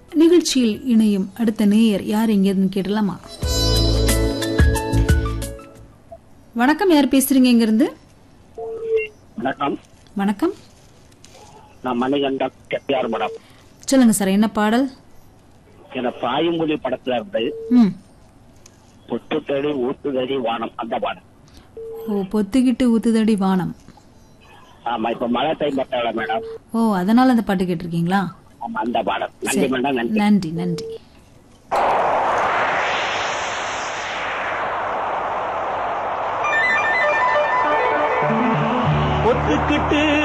நிகழ்ச்சியில் இணையும் அடுத்த நேயர் யார் எங்கேருந்து கேட்டலாமா வணக்கம் யார் பேசுறீங்க இங்கிருந்து வணக்கம் வணக்கம் நான் மணிகண்டன் கெட்டியார் மேடம் சொல்லுங்க சார் என்ன பாடல் இந்த பாயுமொழி படத்துல இருந்து ம் பொட்டு தேடி ஊத்துதடி வானம் அந்த பாடம் ஓ பொத்துக்கிட்டு ஊத்துதடி வானம் ஆமா இப்ப மழை டைம் பட்டால மேடம் ஓ அதனால அந்த பாட்டு கேட்டிருக்கீங்களா ஆமா அந்த பாடம் நன்றி சரி. மேடம் நன்றி நன்றி நன்றி ஒத்துக்கிட்டு